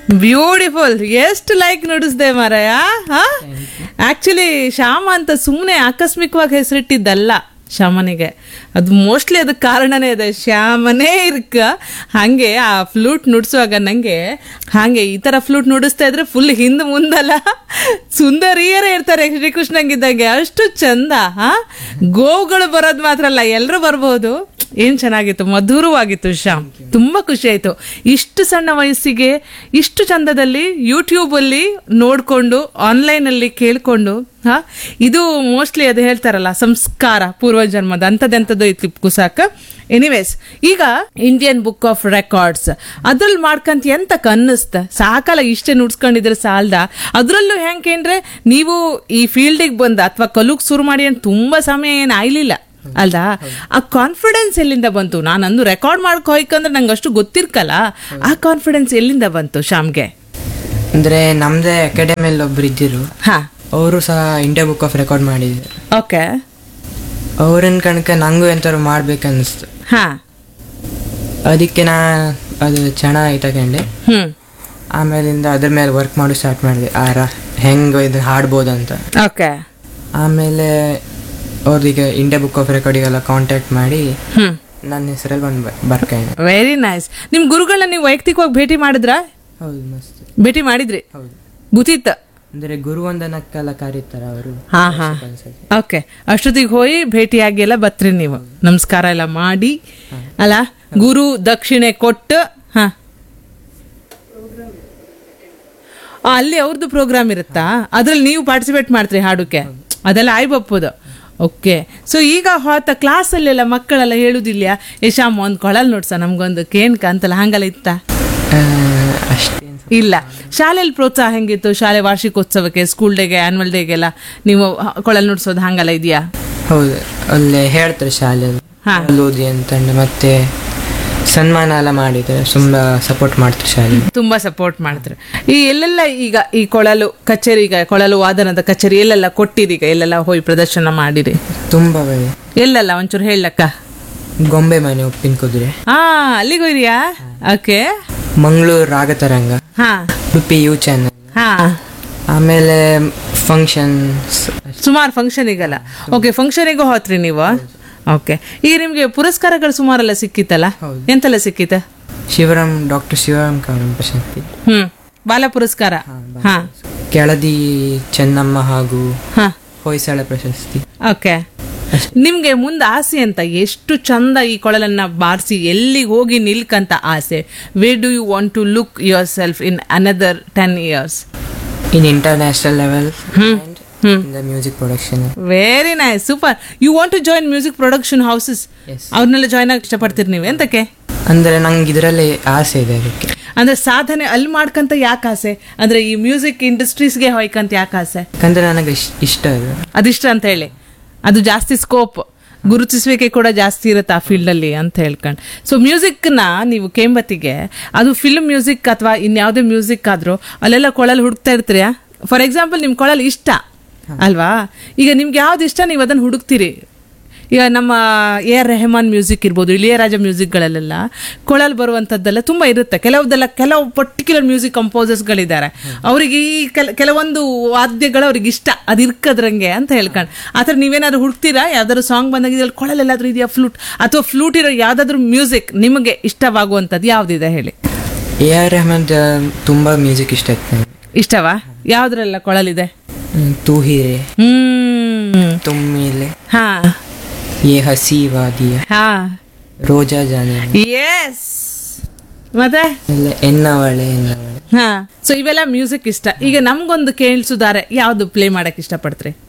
Beautiful ಎಷ್ಟು like ನುಡಿಸ್ದೆ ಮಾರಾಯ actually Shyama ಅಂತ ಸುಮ್ಮನೆ ಆಕಸ್ಮಿಕವಾಗಿ ಹೆಸರಿಟ್ಟಿದ್ದಲ್ಲ ಶ್ಯಾಮನಿಗೆ ಅದು ಮೋಸ್ಟ್ಲಿ ಅದಕ್ಕೆ ಕಾರಣನೇ ಇದೆ ಶ್ಯಾಮನೇ ಇರ್ಕ ಹಾಗೆ ಆ ಫ್ಲೂಟ್ ನುಡಿಸುವಾಗ ನಂಗೆ ಹಾಗೆ ಈ ತರ ಫ್ಲೂಟ್ ನುಡಿಸ್ತಾ ಇದ್ರೆ ಫುಲ್ ಹಿಂದ್ ಮುಂದಲ್ಲ ಸುಂದರಿಯರೇ ಇರ್ತಾರೆ ಶ್ರೀಕೃಷ್ಣಂಗಿದ್ದಂಗೆ ಅಷ್ಟು ಚಂದ ಹಾ ಗೋವುಗಳು ಬರೋದು ಮಾತ್ರ ಅಲ್ಲ ಎಲ್ಲರೂ ಬರ್ಬೋದು ಏನ್ ಚೆನ್ನಾಗಿತ್ತು ಮಧುರವಾಗಿತ್ತು ಶ್ಯಾಮ್ ತುಂಬಾ ಖುಷಿ ಆಯ್ತು ಇಷ್ಟು ಸಣ್ಣ ವಯಸ್ಸಿಗೆ ಇಷ್ಟು ಚಂದದಲ್ಲಿ ಯೂಟ್ಯೂಬ್ ಅಲ್ಲಿ ನೋಡ್ಕೊಂಡು ಆನ್ಲೈನ್ ಅಲ್ಲಿ ಕೇಳ್ಕೊಂಡು ಹಾ ಇದು ಮೋಸ್ಟ್ಲಿ ಅದು ಹೇಳ್ತಾರಲ್ಲ ಸಂಸ್ಕಾರ ಪೂರ್ವಜನ್ಮದ ಅಂಥದ್ದೆಂಥದ್ದು ಇತ್ತು ಕುಸಾಕ ಎನಿವೇಸ್ ಈಗ ಇಂಡಿಯನ್ ಬುಕ್ ಆಫ್ ರೆಕಾರ್ಡ್ಸ್ ಅದ್ರಲ್ಲಿ ಮಾಡ್ಕಂತ ಎಂತ ಕನ್ನಿಸ್ತ ಸಾಕಲ್ಲ ಇಷ್ಟೇ ನುಡ್ಸ್ಕೊಂಡಿದ್ರೆ ಸಾಲ್ದ ಅದ್ರಲ್ಲೂ ಹೆಂಗೇನ್ರೆ ನೀವು ಈ ಫೀಲ್ಡಿಗೆ ಬಂದ ಅಥವಾ ಕಲುಗ್ ಶುರು ಮಾಡಿ ಅಂತ ತುಂಬಾ ಸಮಯ ಏನು ಆಯ್ಲಿಲ್ಲ ಅಲ್ದಾ ಆ ಕಾನ್ಫಿಡೆನ್ಸ್ ಎಲ್ಲಿಂದ ಬಂತು ನಾನು ಅಂದು ರೆಕಾರ್ಡ್ ಮಾಡ್ಕೊ ಹೋಯ್ಕಂದ್ರೆ ನಂಗೆ ಅಷ್ಟು ಗೊತ್ತಿರ್ಕಲ್ಲ ಆ ಕಾನ್ಫಿಡೆನ್ಸ್ ಎಲ್ಲಿಂದ ಬಂತು ಶ್ಯಾಮ್ಗೆ ಅಂದರೆ ನಮ್ಮದೇ ಅಕಾಡೆಮಿಯಲ್ಲಿ ಒಬ್ರು ಇದ್ದಿರು ಹಾ ಅವರು ಸಹ ಇಂಡಿಯಾ ಬುಕ್ ಆಫ್ ರೆಕಾರ್ಡ್ ಮಾಡಿದ್ರು ಓಕೆ ಅವ್ರನ್ನ ಕಣಕ ನಂಗೂ ಎಂಥವ್ರು ಮಾಡ್ಬೇಕನ್ನಿಸ್ತು ಹಾ ಅದಕ್ಕೆ ನಾ ಅದು ಚೆನ್ನಾಗಿ ತಗೊಂಡೆ ಹ್ಮ್ ಆಮೇಲಿಂದ ಅದ್ರ ಮೇಲೆ ವರ್ಕ್ ಮಾಡಿ ಸ್ಟಾರ್ಟ್ ಮಾಡಿದೆ ಆರ ಹೆಂಗೆ ಇದು ಹಾಡ್ಬೋದಂತ ಓಕೆ ಆಮೇಲೆ ಅವ್ರಿಗೆ ಇಂಡಿಯಾ ಬುಕ್ ಆಫ್ ರೆಕಾರ್ಡಿಗೆಲ್ಲ ಕಾಂಟ್ಯಾಕ್ಟ್ ಮಾಡಿ ಹ್ಮ್ ನನ್ನ ಹೆಸರಲ್ಲಿ ಬಂದು ಬರ್ಕೊಂಡೆ ವೆರಿ ನೈಸ್ ನಿಮ್ ಗುರುಗಳನ್ನ ನೀವು ವೈಯಕ್ತಿಕವಾಗಿ ಭೇಟಿ ಮಾಡಿದ್ರಾ ಹೌದು ಮಸ್ತ್ ಭೇಟಿ ಮಾಡಿದ್ರಿ ಹೌದು ಗೊತ್ತಿತ್ತ ಅಂದರೆ ಗುರುವಂದನಕ್ಕೆಲ್ಲ ಕರೀತಾರೆ ಅವರು ಹಾ ಹಾ ಓಕೆ ಅಷ್ಟೊತ್ತಿಗೆ ಹೋಗಿ ಭೇಟಿಯಾಗಿ ಎಲ್ಲ ಬತ್ರಿ ನೀವು ನಮಸ್ಕಾರ ಎಲ್ಲ ಮಾಡಿ ಅಲ್ಲ ಗುರು ದಕ್ಷಿಣೆ ಕೊಟ್ಟು ಹಾ ಆ, ಅಲ್ಲಿ ಅವ್ರದ್ದು ಪ್ರೋಗ್ರಾಮ್ ಇರುತ್ತಾ ಅದ್ರಲ್ಲಿ ನೀವು ಪಾರ್ಟಿಸಿಪೇಟ್ ಮಾಡ್ತೀರಿ ಹಾಡುಕ್ಕೆ ಅದೆಲ್ಲ ಆಯ್ಬಪ್ಪದು ಓಕೆ ಸೊ ಈಗ ಹೋತ ಕ್ಲಾಸಲ್ಲೆಲ್ಲ ಮಕ್ಕಳೆಲ್ಲ ಹೇಳುದಿಲ್ಲ ಯಶಾಮ ಒಂದು ಕೊಳಲ್ ನೋಡ್ಸ ನಮ್ಗೊಂದು ಕೇನ್ಕ ಅಂತಲ್ಲ ಹಂಗಲ್ಲ ಇತ್ತ ಅಷ್ಟೇ ಇಲ್ಲ ಶಾಲೆಯಲ್ಲಿ ಪ್ರೋತ್ಸಾಹ ಹೆಂಗಿತ್ತು ಶಾಲೆ ವಾರ್ಷಿಕೋತ್ಸವಕ್ಕೆ ಸ್ಕೂಲ್ ಡೇಗೆ ಆನ್ಯುವಲ್ ಡೇಗೆಲ್ಲ ನೀವು ಹ- ಕೊಳಲ್ ನುಡ್ಸೋದು ಹಂಗಲ್ಲ ಇದೆಯಾ ಹೌದು ಅಲ್ಲೇ ಹೇಳ್ತಾರೆ ಶಾಲೆಯಲ್ಲಿ ಹಾ. ಅಲ್ಲಿ ಓದಿ ಅಂತಂದು ಮತ್ತೆ ಸನ್ಮಾನ ಎಲ್ಲ ಮಾಡಿದ್ದಾರೆ ತುಂಬ ಸಪೋರ್ಟ್ ಮಾಡ್ತಾರೆ ಶಾಲೆ ತುಂಬಾ ಸಪೋರ್ಟ್ ಮಾಡಿದ್ರು ಈ ಎಲ್ಲೆಲ್ಲ ಈಗ ಈ ಕೊಳಲು ಕಚೇರಿ ಈಗ ಕೊಳಲು ವಾದನದ ಕಚೇರಿ ಎಲ್ಲೆಲ್ಲ ಕೊಟ್ಟಿರಿ ಈಗ ಎಲ್ಲೆಲ್ಲ ಹೋಗಿ ಪ್ರದರ್ಶನ ಮಾಡಿರಿ ತುಂಬ ಬಗೆ ಎಲ್ಲೆಲ್ಲ ಒಂಚೂರು ಹೇಳಕ್ಕ ಗೊಂಬೆ ಮನೆ ಉಪ್ಪಿನ ಕುದುರೆ ಹಾ ಅಲ್ಲಿಗೆ ಹೋಯ್ರಿಯಾ ಓಕೆ ಮಂಗಳೂರು ರಾಗತರಂಗ ಹಾ ಉಡುಪಿ ಯು ಚಾನಲ್ ಹಾ ಆಮೇಲೆ ಫಂಕ್ಷನ್ಸ್ ಸುಮಾರು ಫಂಕ್ಷನಿಗಲ್ಲ ಓಕೆ ಫಂಕ್ಷನಿಗೂ ಹೋತ್ರಿ ನೀವು ಓಕೆ ಈಗ ನಿಮ್ಗೆ ಪುರಸ್ಕಾರಗಳು ಸುಮಾರೆಲ್ಲ ಸಿಕ್ಕಿತ್ತಲ್ಲ ಹೌದು. ಎಂತೆಲ್ಲ ಸಿಕ್ಕಿತ್ತ ಶಿವರಾಮ್ ಡಾಕ್ಟರ್ ಶಿವರಾಮ್ ಕಾನೂನು ಪ್ರಶಸ್ತಿ ಹ್ಮ್ ಬಾಲ ಪುರಸ್ಕಾರ ಹಾ ಕೆಳದಿ ಚೆನ್ನಮ್ಮ ಹಾಗೂ ಹಾ ಹೊಯ್ಸಳ ಪ್ರಶಸ್ತಿ ಓಕೆ ನಿಮ್ಗೆ ಮುಂದೆ ಆಸೆ ಅಂತ ಎಷ್ಟು ಚಂದ ಈ ಕೊಳಲನ್ನ ಬಾರಿಸಿ ಎಲ್ಲಿಗೆ ಹೋಗಿ ನಿಲ್ಕಂತ ಆಸೆ where do you want to look yourself in another ten years in international level hmm in the music production very nice super you want to join music production houses Yes. ಅವ್ರನ್ನೆಲ್ಲ join ಆಗಿ ಇಷ್ಟಪಡ್ತೀರಿ ನೀವು ಎಂತಕ್ಕೆ ಅಂದರೆ ನಂಗೆ ಇದರಲ್ಲಿ ಆಸೆ ಇದೆ ಅದಕ್ಕೆ ಅಂದ್ರೆ ಸಾಧನೆ ಅಲ್ಲಿ ಮಾಡ್ಕಂತ ಯಾಕೆ ಆಸೆ ಅಂದ್ರೆ ಈ ಮ್ಯೂಸಿಕ್ ಇಂಡಸ್ಟ್ರೀಸ್ಗೆ ಹೋಯ್ಕಂತ ಯಾಕೆ ಆಸೆ ಯಾಕಂದ್ರೆ ನನಗೆ ಇಷ್ಟ ಇಷ್ಟ ಅದು ಅದಿಷ್ಟ ಅಂತ ಹೇಳಿ ಅದು ಜಾಸ್ತಿ ಸ್ಕೋಪ್ ಗುರುತಿಸುವಿಕೆ ಕೂಡ ಜಾಸ್ತಿ ಇರುತ್ತೆ ಆ ಫೀಲ್ಡಲ್ಲಿ ಅಂತ ಹೇಳ್ಕೊಂಡು ಸೊ ಮ್ಯೂಸಿಕ್ನ ನೀವು ಕೇಂಬತ್ತಿಗೆ ಅದು ಫಿಲ್ಮ್ ಮ್ಯೂಸಿಕ್ ಅಥವಾ ಇನ್ಯಾವುದೇ ಮ್ಯೂಸಿಕ್ ಆದರೂ ಅಲ್ಲೆಲ್ಲ ಕೊಳಲು ಹುಡುಕ್ತಾ ಇರ್ತೀರಾ ಫಾರ್ ಎಕ್ಸಾಂಪಲ್ ನಿಮ್ಮ ಕೊಳಲು ಇಷ್ಟ ಅಲ್ವಾ ಈಗ ನಿಮ್ಗೆ ಯಾವ್ದು ಇಷ್ಟ ನೀವು ಅದನ್ನು ಹುಡುಕ್ತೀರಿ ಈಗ ನಮ್ಮ ಎ ಆರ್ ರೆಹಮಾನ್ ಮ್ಯೂಸಿಕ್ ಇರ್ಬೋದು ಇಳಿಯರಾಜ ಮ್ಯೂಸಿಕ್ಗಳಲ್ಲೆಲ್ಲ ಕೊಳಲ್ ಬರುವಂಥದ್ದೆಲ್ಲ ತುಂಬ ಇರುತ್ತೆ ಕೆಲವ್ದೆಲ್ಲ ಕೆಲವು ಪರ್ಟಿಕ್ಯುಲರ್ ಮ್ಯೂಸಿಕ್ ಕಂಪೋಸರ್ಸ್ಗಳಿದ್ದಾರೆ ಅವರಿಗೆ ಈ ಕೆಲ ಕೆಲವೊಂದು ವಾದ್ಯಗಳು ಅವ್ರಿಗೆ ಇಷ್ಟ ಅದು ಇರ್ಕದ್ರಂಗೆ ಅಂತ ಹೇಳ್ಕೊಂಡು ಆ ಥರ ನೀವೇನಾದ್ರು ಹುಡ್ಕ್ತೀರಾ ಯಾವ್ದಾದ್ರು ಸಾಂಗ್ ಬಂದಾಗ ಇದ್ರಲ್ಲಿ ಕೊಳಲೆಲ್ಲಾದ್ರೂ ಇದೆಯಾ ಫ್ಲೂಟ್ ಅಥವಾ ಫ್ಲೂಟ್ ಇರೋ ಯಾವ್ದಾದ್ರು ಮ್ಯೂಸಿಕ್ ನಿಮಗೆ ಇಷ್ಟವಾಗುವಂಥದ್ದು ಯಾವುದಿದೆ ಹೇಳಿ ಎ ಆರ್ ರೆಹಮಾನ್ ತುಂಬ ಮ್ಯೂಸಿಕ್ ಇಷ್ಟ ಆಯ್ತು ನನಗೆ ಇಷ್ಟವಾ ಯಾವ್ದ್ರೆಲ್ಲ ಕೊಳಲಿದೆ ಹ್ಮ್, ತೂ ಹೀರೆ ಹ್ಮ್ ತುಮ್ಮಿಲೆ ಹಾ ಯೇ ಹಸಿ ವಾದಿಯ ಹಾ ರೋಜಾ ಜಾನೆ ಎಸ್ ಮತ್ತೆ ಎಲ್ಲ ಎನ್ನವಳೆ ಎನ್ನವಳೆ ಹಾ ಸೊ ಇವೆಲ್ಲ ಮ್ಯೂಸಿಕ್ ಇಷ್ಟ ಈಗ ನಮ್ಗೊಂದು ಕೇಳಿಸುದಾರೆ ಯಾವ್ದು ಪ್ಲೇ ಮಾಡಕ್ ಇಷ್ಟಪಡ್ತೀರಿ